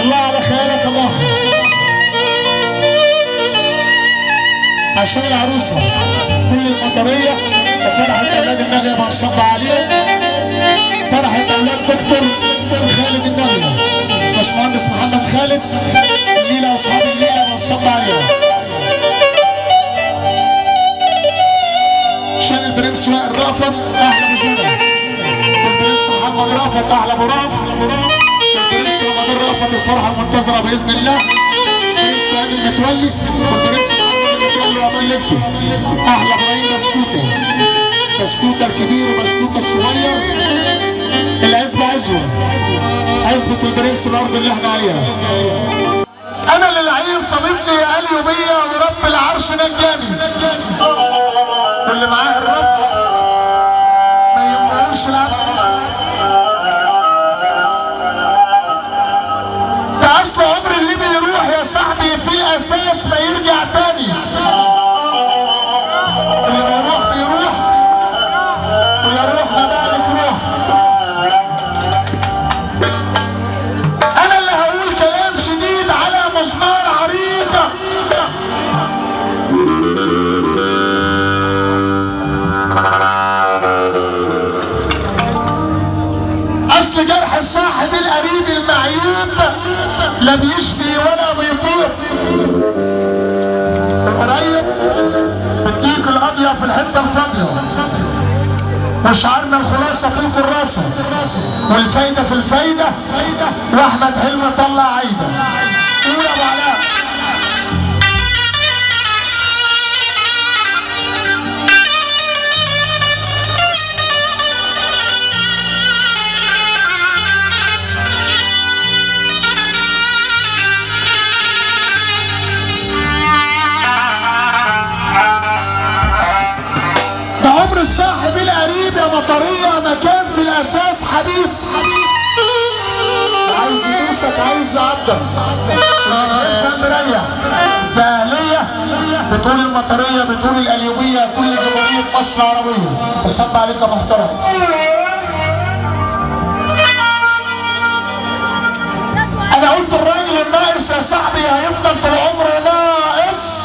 الله على خيالك يا محمد عشان العروسة كل المطرية وفرحة أولاد النغية منصوب عليهم فرحة أولاد دكتور خالد النغية باشمهندس محمد خالد الليلة وأصحاب الليلة منصوب عليهم عشان البرنس وائل رافض أحلى مجنة والبرنس محمد رافض أحلى مراف والبرنس رمضان رافض الفرحة المنتظرة بإذن الله البرنس سعيد المتولي والبرنس محمد المتولي وملكته أحلى إبراهيم بسكوتة بسكوتة الكبير وبسكوتة الصغير العزبة عزوة عزبة البرنس الأرض اللي احنا عليها أنا اللي العين صمتني يا قلبي بيا ورب العرش نجاني واللي معاه الرب ما يمنعوش العبد ده اصل عمر اللي بيروح يا صاحبي في الاساس ما يرجع تاني اللي بيروح بيروح ويا روح ما بالك روح انا اللي هقول كلام شديد على مسمار عريضه اصل جرح الصاحب القريب المعيوب لا بيشفي ولا بيطيب القريب بديك القضية في الحتة الفاضية وشعارنا الخلاصة في الكراسة والفايدة في الفايدة واحمد حلمي طلع عايدة قول يا ابو علاء ده عمر الصاحب القريب يا مطرية ما كان في الأساس حبيب عايز يدوسك عايز يعضك افهم مريح ده أهلية بتقول المطرية بتقول القليوبية كل جمهورية مصر العربية وصب عليك يا محترم أنا قلت الراجل الناقص يا صاحبي هيفضل طول عمره ناقص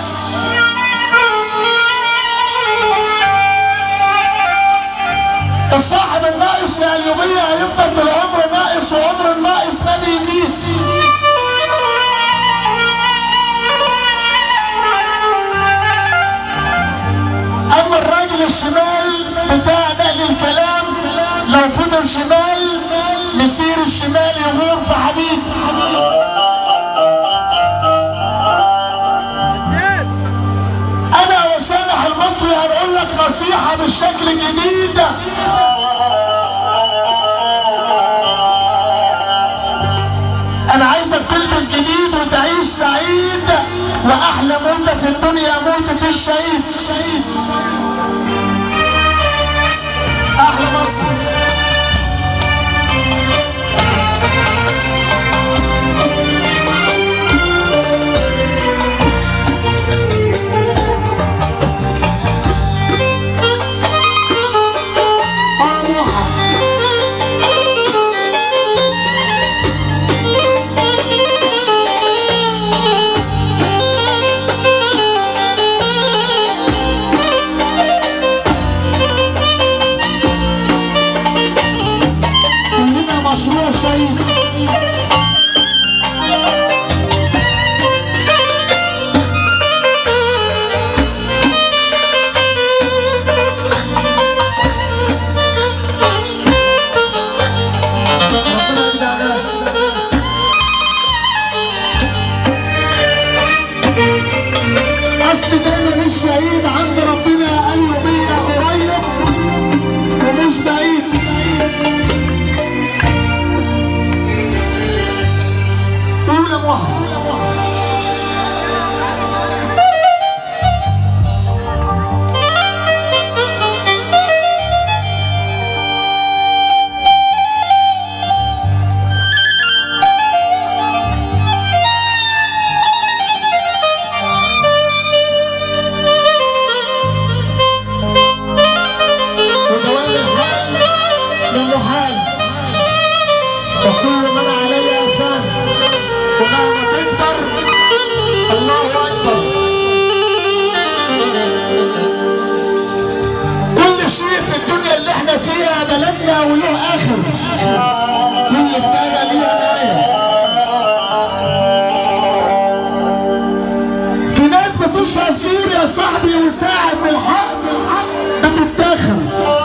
الصاحب الناقص يا اليومية هيفضل طول عمره ناقص وعمر الناقص ما بيزيد أما الراجل الشمال بتاع نقل الكلام لو فضل شمال مسير الشمال يغور في حديد أنا وسامح المصري هنقول لك نصيحة بالشكل الجديد انا عايزك تلبس جديد وتعيش سعيد واحلى موتة في الدنيا موتة الشهيد احلى مصر آه موحى. كلنا مشروع شهيد ربنا يجدع ناس اصل دايما الشهيد عند ربنا قلبه بينا قريب ومش بعيد قول يا محمد ودوام الحال للمحال وكل من علي فان ومهما تكبر الله اكبر كل شيء في الدنيا اللي احنا فيها بلدنا وله اخر كل بدايه ليها نهايه في ناس بتشهر سور يا صاحبي وساعد بالحق بتتاخر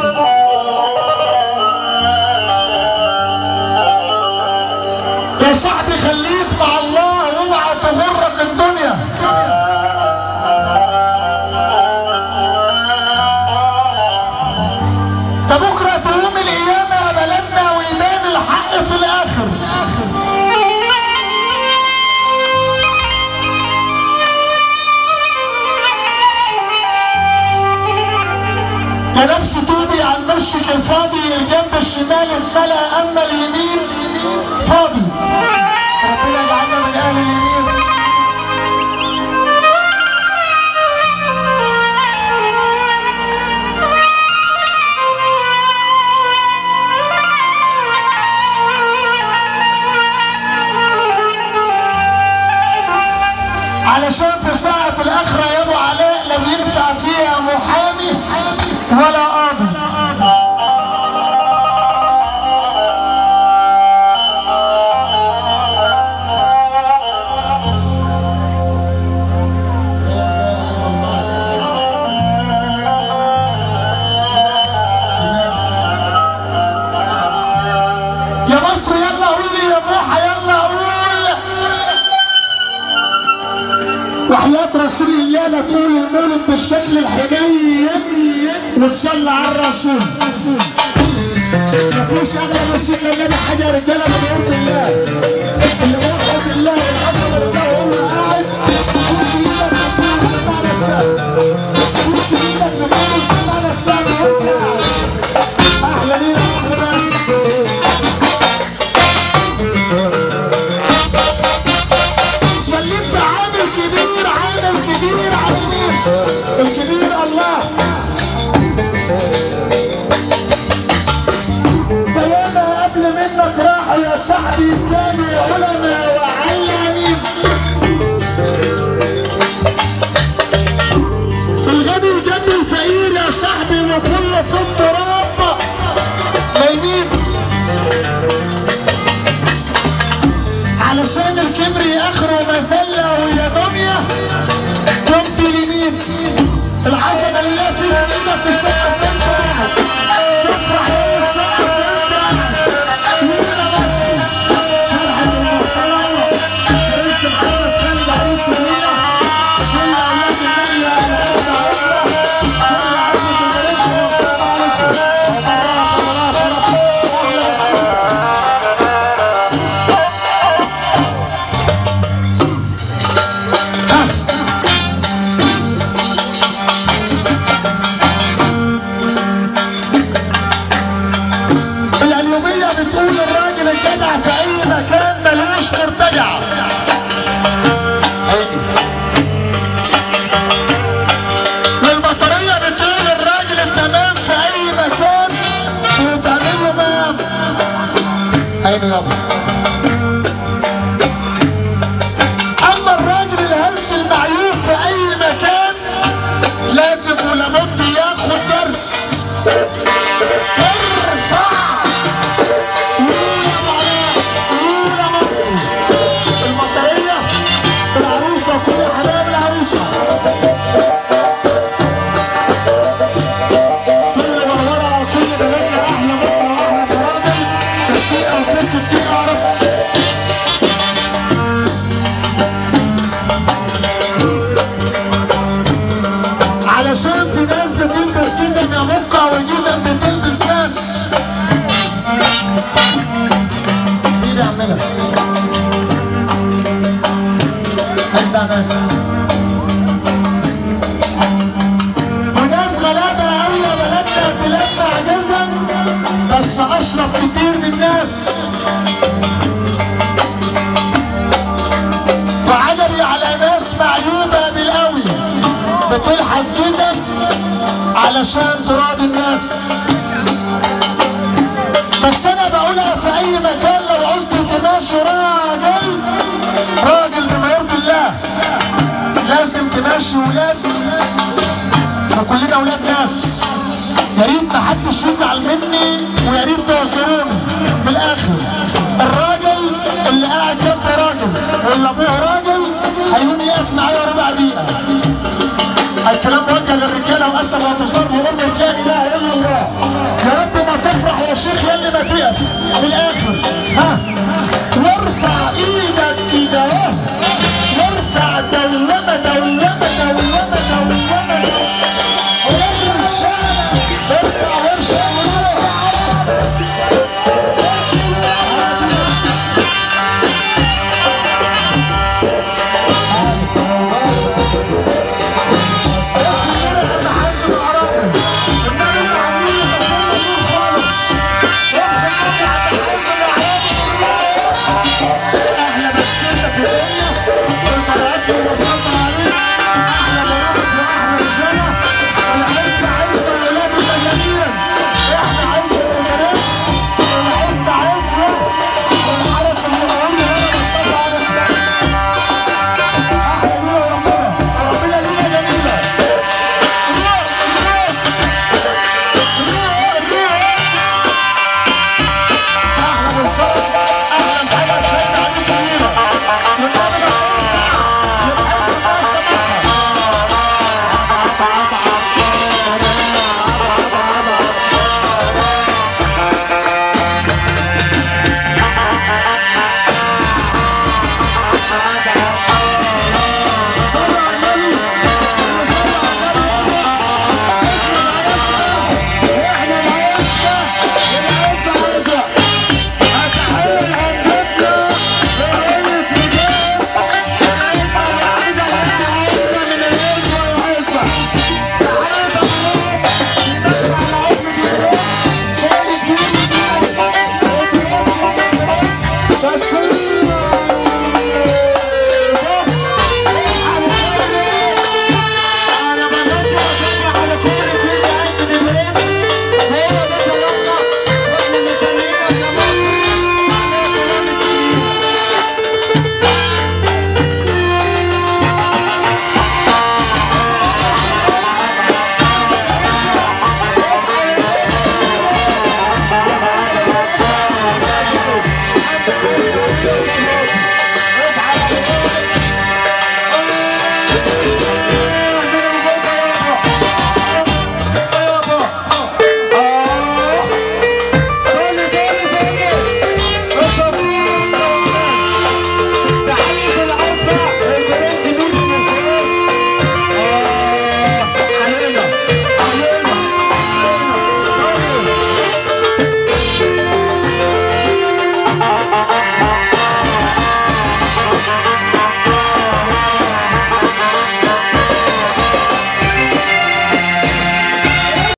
يا صاحبي خليك مع الله واوعى تغرك الدنيا ده بكره تقوم القيامه يا بلدنا ويبان الحق في الاخر يا نفس توبي عن مشك الفاضي الجنب الشمال اتملى اما اليمين فاضي ربنا يجعلنا من اهل اليمين علشان في ساعة الآخرة يا أبو علاء لم ينفع فيها محامي ولا قاضي يا مصر يلا قولي يا موحى يلا قول وحياة رسول الله لا تقول المولد بالشكل الحنين وتصلى على الرسول مفيش اغلى من سيدنا النبي حاجه يا رجاله من عند الله اللي موحد بالله الحمد لله وهو قاعد فوق ايدك وفوق على السقف فوق ايدك وفوق على السقف وانت قاعد احلى ليك احلى بس واللي انت عامل كبير عامل كبير على مين الكبير الله فياما قبل منك راحوا يا صاحبي كانوا علماء وعلامين الغني جنب الفقير يا صاحبي وكل في التراب نايمين علشان الكبر اخره مذله ويا دنيا قمت اليمين العصبه اللي هي في ايدك تسقف انت قاعد تفرح يوم السقف وانت قاعد ويلا بس فرحه المحترمه رئيس محمد خالد عريس الليله كل اولاد النبي على اسم عشره كل عزمه المريخ والسلام عليكم وبركاته وبركاته اهلا وسهلا القليوبية بتقول الراجل الجدع في أي مكان ملوش مرتجع والبطارية بتقول الراجل التمام في أي مكان بيتعمل له مام عيني يابا أما الراجل الهلس المعيوب في أي مكان لازم ولابد ياخد درس ارفع المطرية بالعروسة وكل حبايب العروسة كل مرورة وكل بلدنا أحلى مطرة وأحلى فرامل الدقيقة وست الدقيقة يا رب علشان في ناس بتلبس جزم يا مقع والجزم بتلبس ناس مين يعملها؟ انت ناس وناس غلابة أوي يا بلدنا بتلبع جزم بس أشرف كتير من الناس وعجبي على ناس معيوبة بالقوي بتلحس جزم علشان تراضي الناس بس انا بقولها في اي مكان لو عوزت تماشي راجل راجل بما يرضي الله لازم تمشي ولاد وكلنا ولاد ناس يا ريت ما حدش يزعل مني ويا ريت تعذروني من الاخر الراجل اللي قاعد جنب راجل واللي ابوه راجل هيقوم يقف معايا ربع دقيقه الكلام موجه للرجاله واسف واعتصام وامه لا اله الا الله يا رب ما تفرح يا شيخ يا اللي ما تقف من الاخر ها